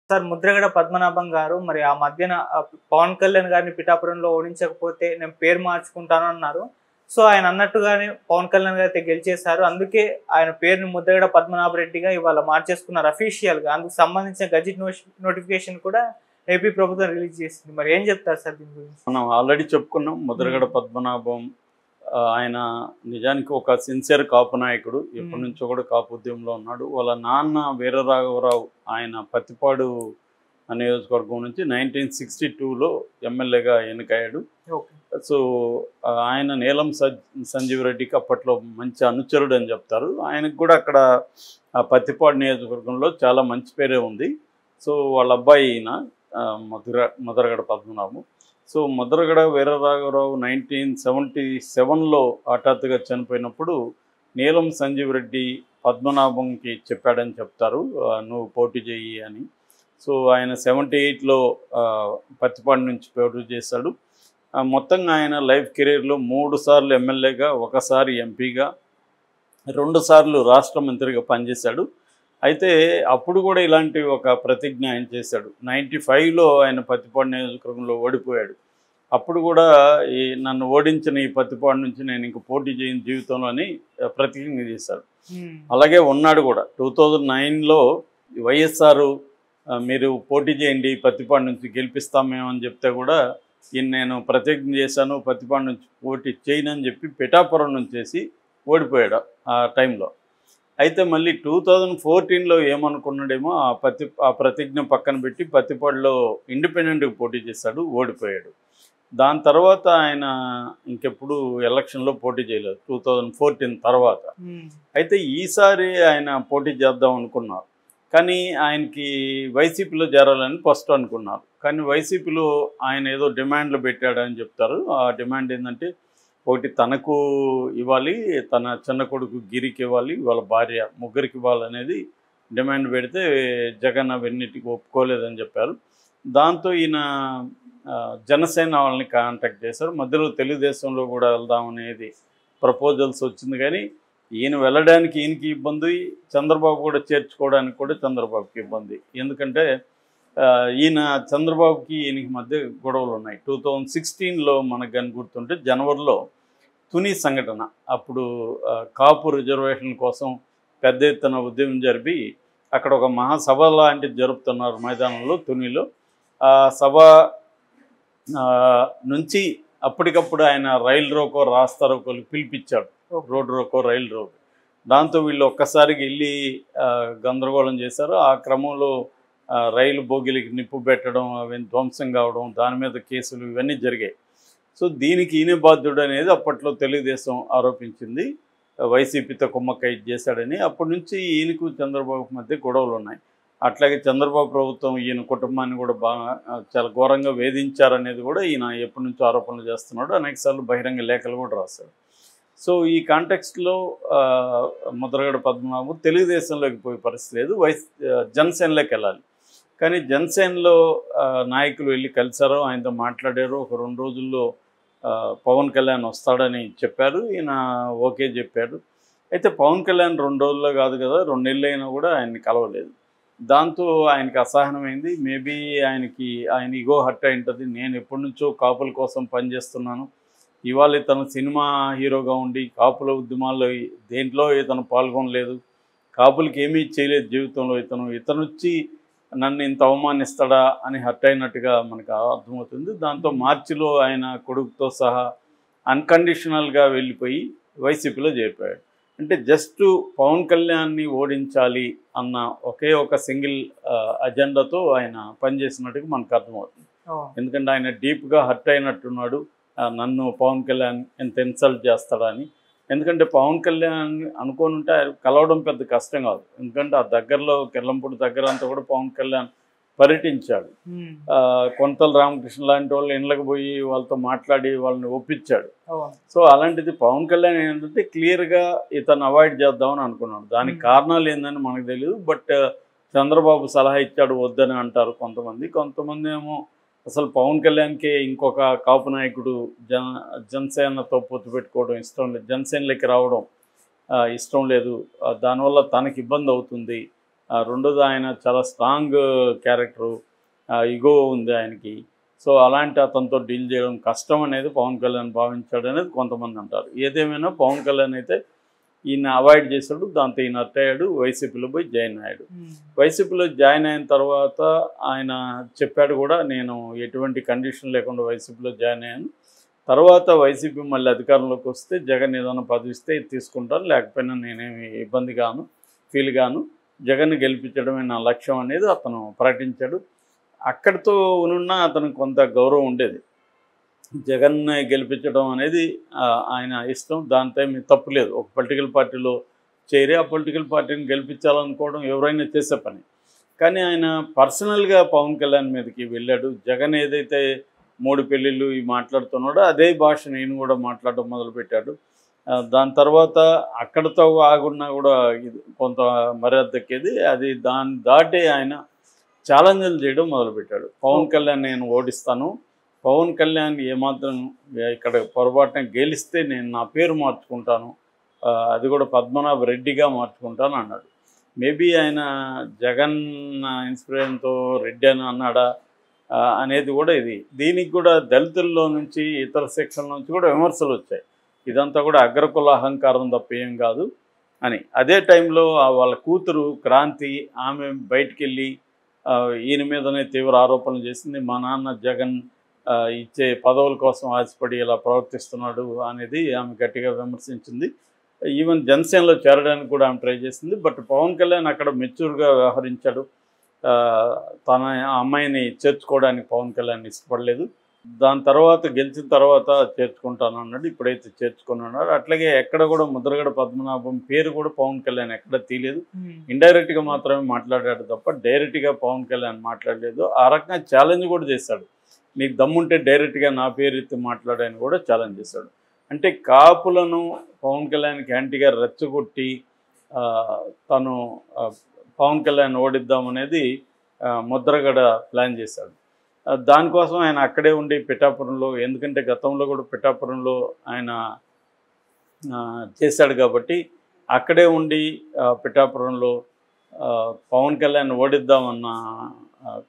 Sir Mudragada Padmanabham గారు మరి ఆ మధ్యన ఆ, పవన్ కళ్యాణ్ గారిని పిఠాపురంలో ఓడించకపోతే నేను పేరు మార్చుకుంటాను అన్నారు సో ఆయన అన్నట్టుగానే పవన్ కళ్యాణ్ గారు అయితే గెలిచేశారు అందుకే ఆయన పేరుని ముద్రగడ పద్మనాభ రెడ్డిగా ఇవాళ మార్చేసుకున్నారు అఫీషియల్ గా అందుకు సంబంధించిన గజెట్ నోటిఫికేషన్ కూడా ఏపీ ప్రభుత్వం రిలీజ్ చేసింది మరి ఏం చెప్తారు సార్ దీని గురించి మనం ఆల్రెడీ చెప్పుకున్నాం ముద్రగడ పద్మనాభం ఆ, ఆయన నిజానికి ఒక సిన్సియర్ కాపు నాయకుడు ఎప్పటి నుంచో కూడా కాపు ఉద్యమంలో ఉన్నాడు వాళ్ళ నాన్న వీరరాఘవరావు ఆయన పత్తిపాడు నియోజకవర్గం నుంచి నైన్టీన్ సిక్స్టీ టూలో ఎమ్మెల్యేగా ఎన్నికయ్యాడు ఓకే సో ఆ, ఆయన నీలం సజ్ సంజీవ్ రెడ్డికి అప్పట్లో మంచి అనుచరుడు అని చెప్తారు ఆయనకు కూడా అక్కడ ఆ పత్తిపాడు నియోజకవర్గంలో చాలా మంచి పేరే ఉంది సో వాళ్ళ అబ్బాయి ఈయన ఆ, మధుర మధురగడ పద్మనాభం సో ముద్రగడ వీరరాఘవరావు నైన్టీన్ సెవెంటీ సెవెన్లో హఠాత్తుగా చనిపోయినప్పుడు నీలం సంజీవ్ రెడ్డి పద్మనాభంకి చెప్పాడని చెప్తారు ఆ, నువ్వు పోటీ చెయ్యి అని సో ఆయన సెవెంటీ ఎయిట్లో పత్తిపాడు నుంచి పోటీ చేశాడు ఆ, మొత్తంగా ఆయన లైఫ్ కెరీర్లో మూడు సార్లు ఎమ్మెల్యేగా ఒకసారి ఎంపీగా రెండు సార్లు రాష్ట్ర మంత్రిగా పనిచేశాడు అయితే అప్పుడు కూడా ఇలాంటి ఒక ప్రతిజ్ఞ ఆయన చేశాడు నైంటీ ఫైవ్లో ఆయన పత్తిపాడు నియోజకవర్గంలో ఓడిపోయాడు అప్పుడు కూడా ఈ నన్ను ఓడించిన ఈ పత్తిపాడు నుంచి నేను ఇంక పోటీ చేయని జీవితంలో అని ప్రతిజ్ఞ చేశాడు అలాగే ఉన్నాడు కూడా టూ థౌజండ్ నైన్లో వైఎస్ఆర్ మీరు పోటీ చేయండి పత్తిపాడు నుంచి గెలిపిస్తాం మేము అని చెప్తే కూడా ఈయన నేను ప్రతిజ్ఞ చేశాను పత్తిపాడు నుంచి పోటీ చేయనని చెప్పి పిఠాపురం నుంచి చేసి ఓడిపోయాడు ఆ టైంలో అయితే మళ్ళీ టూ థౌజండ్ ఫోర్టీన్లో ఏమనుకున్నాడేమో ఆ పత్తి ఆ ప్రతిజ్ఞ పక్కన పెట్టి పత్తిపాడులో ఇండిపెండెంట్గా పోటీ చేశాడు ఓడిపోయాడు దాని తర్వాత ఆయన ఇంకెప్పుడు ఎలక్షన్లో పోటీ చేయలేదు టూ థౌజండ్ ఫోర్టీన్ తర్వాత అయితే ఈసారి ఆయన పోటీ చేద్దాం అనుకున్నారు కానీ ఆయనకి వైసీపీలో చేరాలని ఫస్ట్ అనుకున్నారు కానీ వైసీపీలో ఆయన ఏదో డిమాండ్లు పెట్టాడని చెప్తారు ఆ డిమాండ్ ఏంటంటే ఒకటి తనకు ఇవ్వాలి తన చిన్న కొడుకు గిరికి ఇవ్వాలి వాళ్ళ భార్య ముగ్గురికి ఇవ్వాలనేది డిమాండ్ పెడితే జగన్ అవన్నిటికి ఒప్పుకోలేదని చెప్పారు దాంతో ఈయన ఆ, జనసేన వాళ్ళని కాంటాక్ట్ చేశారు మధ్యలో తెలుగుదేశంలో కూడా వెళ్దామనేది ప్రపోజల్స్ వచ్చింది కానీ ఈయన వెళ్ళడానికి ఈయనకి ఇబ్బంది చంద్రబాబు కూడా చేర్చుకోవడానికి కూడా చంద్రబాబుకి ఇబ్బంది ఎందుకంటే ఆ, ఈయన చంద్రబాబుకి ఈయనకి మధ్య గొడవలు ఉన్నాయి టూ థౌజండ్ సిక్స్టీన్లో మనకు కానీ గుర్తుంటే జనవరిలో తుని సంఘటన అప్పుడు ఆ, కాపు రిజర్వేషన్ కోసం పెద్ద ఎత్తున ఉద్యమం జరిపి అక్కడ ఒక మహాసభ లాంటిది జరుపుతున్నారు మైదానంలో తునిలో ఆ సభ ఆ, నుంచి అప్పటికప్పుడు ఆయన రైలు రోకో రాస్తా రోకోలు పిలిపించాడు రోడ్ రోకో రైలు రోకో దాంతో వీళ్ళు ఒక్కసారికి వెళ్ళి ఆ, గందరగోళం చేశారు ఆ క్రమంలో ఆ, రైలు బోగిలికి నిప్పు పెట్టడం అవి ధ్వంసం కావడం దాని మీద కేసులు ఇవన్నీ జరిగాయి సో దీనికి ఈయన బాధ్యుడు అనేది అప్పట్లో తెలుగుదేశం ఆరోపించింది వైసీపీతో కుమ్మక్కై చేశాడని అప్పటి నుంచి ఈయనకు చంద్రబాబు మధ్య గొడవలు ఉన్నాయి అట్లాగే చంద్రబాబు ప్రభుత్వం ఈయన కుటుంబాన్ని కూడా బాగా ఆ, చాలా ఘోరంగా వేధించారనేది కూడా ఈయన ఎప్పటి నుంచో ఆరోపణలు చేస్తున్నాడు అనేకసార్లు బహిరంగ లేఖలు కూడా రాశాడు సో ఈ కాంటెక్స్ట్లో ముద్రగడ పద్మనాభం తెలుగుదేశంలోకి పోయే పరిస్థితి లేదు వైస్ ఆ, జనసేనలోకి వెళ్ళాలి కానీ జనసేనలో ఆ, నాయకులు వెళ్ళి కలిశారు ఆయనతో మాట్లాడారు ఒక రెండు రోజుల్లో ఆ, పవన్ కళ్యాణ్ వస్తాడని చెప్పారు ఈయన ఓకే చెప్పాడు అయితే పవన్ కళ్యాణ్ రెండు రోజుల్లో కాదు కదా రెండు నెలలు అయినా కూడా ఆయన్ని కలవలేదు దాంతో ఆయనకి అసహనమైంది మేబీ ఆయనకి ఆయన ఇగో హర్ట్ అయి ఉంటుంది నేను ఎప్పటి నుంచో కాపుల కోసం పనిచేస్తున్నాను ఇవాళ ఇతను సినిమా హీరోగా ఉండి కాపుల ఉద్యమాల్లో దేంట్లో ఇతను పాల్గొనలేదు కాపులకి ఏమీ చేయలేదు జీవితంలో ఇతను ఇతను వచ్చి నన్ను ఇంత అవమానిస్తాడా అని హర్ట్ అయినట్టుగా మనకు అర్థమవుతుంది దాంతో మార్చిలో ఆయన కొడుకుతో సహా అన్కండిషనల్గా వెళ్ళిపోయి వైసీపీలో చేరిపోయాడు అంటే జస్ట్ పవన్ కళ్యాణ్ని ఓడించాలి అన్న ఒకే ఒక సింగిల్ అజెండాతో ఆయన పనిచేసినట్టుగా మనకు అర్థమవుతుంది ఎందుకంటే ఆయన డీప్గా హర్ట్ అయినట్టున్నాడు ఆ, నన్ను పవన్ కళ్యాణ్ ఎంత ఇన్సల్ట్ చేస్తాడని ఎందుకంటే పవన్ కళ్యాణ్ అనుకోని ఉంటే ఆయన కలవడం పెద్ద కష్టం కాదు ఎందుకంటే ఆ దగ్గరలో కిర్లంపూడి దగ్గర అంతా కూడా పవన్ కళ్యాణ్ పర్యటించాడు ఆ, కొంతల రామకృష్ణ లాంటి వాళ్ళు ఇళ్ళకి పోయి వాళ్ళతో మాట్లాడి వాళ్ళని ఒప్పించాడు సో అలాంటిది పవన్ కళ్యాణ్ ఏంటంటే క్లియర్గా ఇతను అవాయిడ్ చేద్దామని అనుకున్నాడు దానికి Hmm. కారణాలు ఏందని మనకు తెలియదు బట్ చంద్రబాబు సలహా ఇచ్చాడు వద్దని అంటారు కొంతమంది కొంతమంది ఏమో అసలు పవన్ కళ్యాణ్కి ఇంకొక కాపు నాయకుడు జన జనసేనతో పొత్తు పెట్టుకోవడం ఇష్టం లేదు జనసేనలోకి రావడం ఆ, ఇష్టం లేదు ఆ, దానివల్ల తనకి ఇబ్బంది అవుతుంది ఆ, రెండోది ఆయన చాలా స్ట్రాంగ్ క్యారెక్టరు ఇగో ఉంది ఆయనకి సో అలాంటి అతనితో డీల్ చేయడం కష్టం అనేది పవన్ కళ్యాణ్ భావించాడు అనేది కొంతమంది అంటారు ఏదేమైనా పవన్ కళ్యాణ్ అయితే ఈయన అవాయిడ్ చేశాడు దాంతో ఈయన అట్ అయ్యాడు వైసీపీలో పోయి జాయిన్ అయ్యాడు వైసీపీలో జాయిన్ అయిన తర్వాత ఆయన చెప్పాడు కూడా నేను ఎటువంటి కండిషన్ లేకుండా వైసీపీలో జాయిన్ అయ్యాను తర్వాత వైసీపీ మళ్ళీ అధికారంలోకి వస్తే జగన్ ఏదైనా పదవి ఇస్తే తీసుకుంటాను లేకపోయినా నేనేమి ఇబ్బంది గాను ఫీల్ గాను జగన్ గెలిపించడమే నా లక్ష్యం అనేది అతను ప్రకటించాడు అక్కడితో ఉన్న అతనికి కొంత గౌరవం ఉండేది జగన్ గెలిపించడం అనేది ఆ, ఆయన ఇష్టం దాంతో ఏమీ తప్పు లేదు ఒక పొలిటికల్ పార్టీలో చేరి ఆ పొలిటికల్ పార్టీని గెలిపించాలనుకోవడం ఎవరైనా చేసే పని కానీ ఆయన పర్సనల్గా పవన్ కళ్యాణ్ మీదకి వెళ్ళాడు జగన్ ఏదైతే మూడు పెళ్ళిళ్ళు ఈ మాట్లాడుతున్నాడో అదే భాష నేను కూడా మాట్లాడడం మొదలుపెట్టాడు ఆ, దాని తర్వాత అక్కడితో ఆగున్నా కూడా ఇది కొంత మర్యాద దక్కేది అది దాన్ని దాటి ఆయన ఛాలెంజ్లు చేయడం మొదలుపెట్టాడు పవన్ కళ్యాణ్ నేను ఓడిస్తాను పవన్ కళ్యాణ్ ఏమాత్రం ఇక్కడ పొరపాటున గెలిస్తే నేను నా పేరు మార్చుకుంటాను ఆ, అది కూడా పద్మనాభ రెడ్డిగా మార్చుకుంటాను అన్నాడు మేబీ ఆయన జగన్ ఇన్స్పిరేషన్తో రెడ్డి అని అన్నాడా ఆ, అనేది కూడా ఇది దీనికి కూడా దళితుల్లో నుంచి ఇతర సెక్షన్ల నుంచి కూడా విమర్శలు వచ్చాయి ఇదంతా కూడా అగ్రకుల అహంకారం తప్ప ఏం కాదు అని అదే టైంలో ఆ వాళ్ళ కూతురు క్రాంతి ఆమె బయటికి వెళ్ళి ఆ, ఈయన మీదనే తీవ్ర ఆరోపణలు చేసింది మా నాన్న జగన్ ఆ, ఇచ్చే పదవుల కోసం ఆశపడి ఇలా ప్రవర్తిస్తున్నాడు అనేది ఆమె గట్టిగా విమర్శించింది ఈవెన్ జనసేనలో చేరడానికి కూడా ఆమె ట్రై చేసింది బట్ పవన్ కళ్యాణ్ అక్కడ మెచ్యూర్గా వ్యవహరించాడు ఆ, తన అమ్మాయిని చేర్చుకోవడానికి పవన్ కళ్యాణ్ ఇష్టపడలేదు దాని తర్వాత గెలిచిన తర్వాత చేర్చుకుంటాను అన్నాడు ఇప్పుడైతే చేర్చుకున్నాడు అట్లాగే ఎక్కడ కూడా ముద్రగడ పద్మనాభం పేరు కూడా పవన్ కళ్యాణ్ ఎక్కడ తీయలేదు ఇండైరెక్ట్గా మాత్రమే మాట్లాడాడు తప్ప డైరెక్ట్గా పవన్ కళ్యాణ్ మాట్లాడలేదు ఆ రకంగా ఛాలెంజ్ కూడా చేశాడు నీకు దమ్ముంటే డైరెక్ట్గా నా పేరు ఎత్తి మాట్లాడని కూడా ఛాలెంజ్ చేశాడు అంటే కాపులను పవన్ కళ్యాణ్కి యాంటీగా రెచ్చగొట్టి ఆ, తను ఆ, పవన్ కళ్యాణ్ ఓడిద్దామనేది ఆ, ముద్రగడ ప్లాన్ చేశాడు ఆ, దానికోసం ఆయన అక్కడే ఉండి పిఠాపురంలో ఎందుకంటే గతంలో కూడా పిఠాపురంలో ఆయన ఆ, చేశాడు కాబట్టి అక్కడే ఉండి ఆ, పిఠాపురంలో ఆ, పవన్ కళ్యాణ్ ఓడిద్దామన్న ఆ,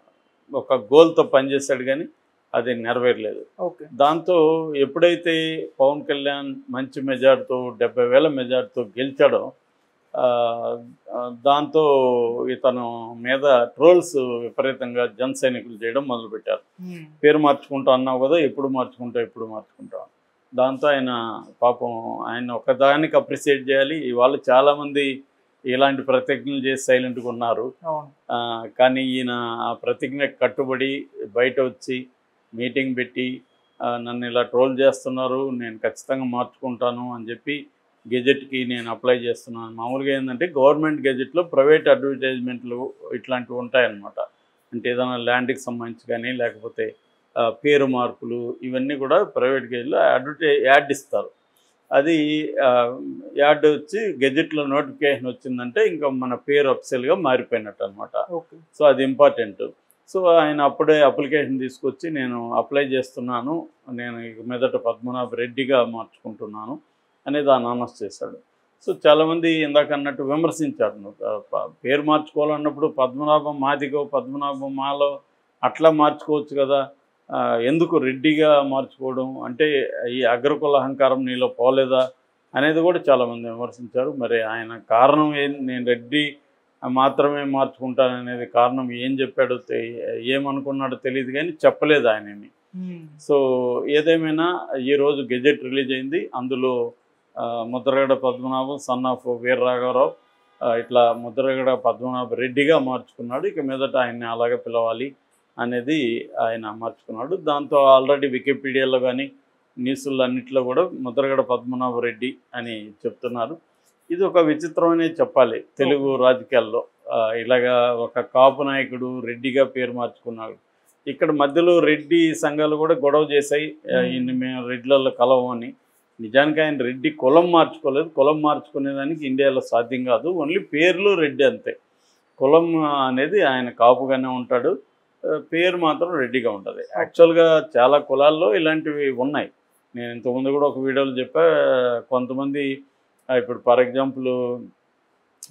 ఒక గోల్తో పనిచేశాడు కానీ అది నెరవేరలేదు ఓకే దాంతో ఎప్పుడైతే పవన్ కళ్యాణ్ మంచి మెజార్టీతో డెబ్బై వేల మెజార్టీతో గెలిచాడో ఆ, ఆ, దాంతో ఇతను మీద ట్రోల్స్ విపరీతంగా జన సైనికులు చేయడం మొదలుపెట్టారు పేరు మార్చుకుంటా అన్నావు కదా ఎప్పుడు మార్చుకుంటా ఎప్పుడు మార్చుకుంటా దాంతో ఆయన పాపం ఆయన ఒకదానికి అప్రిషియేట్ చేయాలి ఇవాళ చాలామంది ఇలాంటి ప్రతిజ్ఞలు చేసి సైలెంట్గా ఉన్నారు అవును ఆ, కానీ ఈయన ఆ ప్రతిజ్ఞకు కట్టుబడి బయట వచ్చి మీటింగ్ పెట్టి ఆ, నన్ను ఇలా ట్రోల్ చేస్తున్నారు నేను ఖచ్చితంగా మార్చుకుంటాను అని చెప్పి గెజెట్కి నేను అప్లై చేస్తున్నాను మామూలుగా ఏంటంటే గవర్నమెంట్ గెజెట్లో ప్రైవేట్ అడ్వర్టైజ్మెంట్లు ఇట్లాంటివి ఉంటాయన్నమాట అంటే ఏదైనా ల్యాండ్కి సంబంధించి కానీ లేకపోతే ఆ, పేరు మార్పులు ఇవన్నీ కూడా ప్రైవేట్ గెజెట్లో అడ్వర్టై యాడ్ ఇస్తారు అది ఆ, యాడ్ వచ్చి గెజెట్లో నోటిఫికేషన్ వచ్చిందంటే ఇంకా మన పేరు అఫ్సెల్గా మారిపోయినట్టు అనమాట ఓకే సో అది ఇంపార్టెంట్ సో ఆయన అప్పుడే అప్లికేషన్ తీసుకొచ్చి నేను అప్లై చేస్తున్నాను నేను ఇక మీదట పద్మనాభ రెడ్డిగా మార్చుకుంటున్నాను అనేది ఆయన అనౌన్స్ చేశాడు సో చాలామంది ఇందాక అన్నట్టు విమర్శించారు నువ్వు ఆ, ప- పేరు మార్చుకోవాలన్నప్పుడు పద్మనాభం మాదిగో పద్మనాభం మాలో అట్లా మార్చుకోవచ్చు కదా ఆ, ఎందుకు రెడ్డిగా మార్చుకోవడం అంటే ఈ అగ్రకుల అహంకారం నీలో పోలేదా అనేది కూడా చాలామంది విమర్శించారు మరి ఆయన కారణం ఏం నేను రెడ్డి మాత్రమే మార్చుకుంటాను అనేది కారణం ఏం చెప్పాడో తె- ఏమనుకున్నాడో తెలియదు కానీ చెప్పలేదు ఆయన ఏమి సో ఏదేమైనా ఈరోజు గెజెట్ రిలీజ్ అయింది అందులో ఆ, ముద్రగడ పద్మనాభం సన్ ఆఫ్ వీర రాఘవరావు ఆ, ఇట్లా ముద్రగడ పద్మనాభ రెడ్డిగా మార్చుకున్నాడు ఇక మీదట ఆయన్ని అలాగే పిలవాలి అనేది ఆయన మార్చుకున్నాడు దాంతో ఆల్రెడీ వికీపీడియాలో కానీ న్యూస్లో అన్నింటిలో కూడా ముద్రగడ పద్మనాభ రెడ్డి అని చెప్తున్నారు ఇది ఒక విచిత్రమనే చెప్పాలి తెలుగు రాజకీయాల్లో ఆ, ఇలాగా ఒక కాపు నాయకుడు రెడ్డిగా పేరు మార్చుకున్నాడు ఇక్కడ మధ్యలో రెడ్డి సంఘాలు కూడా గొడవ చేశాయి ఆ, Hmm. ఈయన్ని మేము రెడ్లలో కలవం అని నిజానికి ఆయన రెడ్డి కులం మార్చుకోలేదు కులం మార్చుకునేదానికి ఇండియాలో సాధ్యం కాదు ఓన్లీ పేర్లు రెడ్డి అంతే కులం ఆ, అనేది ఆయన కాపుగానే ఉంటాడు ఆ, పేరు మాత్రం రెడ్డిగా ఉంటుంది యాక్చువల్గా చాలా కులాల్లో ఇలాంటివి ఉన్నాయి నేను ఇంతకుముందు కూడా ఒక వీడియోలో చెప్పా కొంతమంది ఆ, ఇప్పుడు ఫర్ ఎగ్జాంపుల్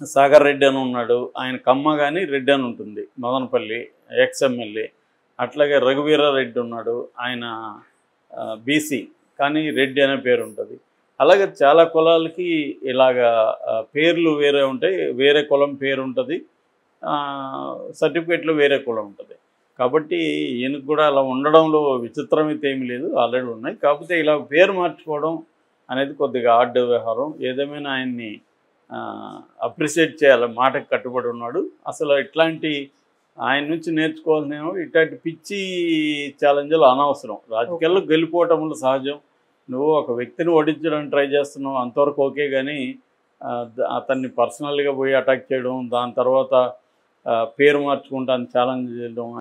సాగర్ రెడ్డి అని ఉన్నాడు ఆయన కమ్మ కానీ రెడ్డి అని ఉంటుంది మదనపల్లి ఎక్స్ఎమ్మెల్యే అట్లాగే రఘువీరారెడ్డి ఉన్నాడు ఆయన బీసీ కానీ రెడ్డి అనే పేరు ఉంటుంది అలాగే చాలా కులాలకి ఇలాగా ఆ, పేర్లు వేరే ఉంటాయి వేరే కులం పేరు ఉంటుంది సర్టిఫికేట్లు వేరే కులం ఉంటుంది కాబట్టి ఈయనకు కూడా అలా ఉండడంలో విచిత్రం అయితే ఏమీ లేదు ఆల్రెడీ ఉన్నాయి కాకపోతే ఇలా పేరు మార్చుకోవడం అనేది కొద్దిగా ఆడ్ వ్యవహారం ఏదేమైనా ఆయన్ని అప్రిషియేట్ చేయాలి మాటకు కట్టుబడి ఉన్నాడు అసలు ఇట్లాంటి ఆయన నుంచి నేర్చుకోవాల్సిన ఇట్లాంటి పిచ్చి ఛాలెంజ్లు అనవసరం రాజకీయాల్లో గెలిపోవటంలో సహజం నువ్వు ఒక వ్యక్తిని ఓడించడానికి ట్రై చేస్తున్నావు అంతవరకు ఓకే కానీ ఆ, ద- అతన్ని పర్సనల్గా పోయి అటాక్ చేయడం దాని తర్వాత ఆ, పేరు మార్చుకుంటాను ఛాలెంజ్ చేయడం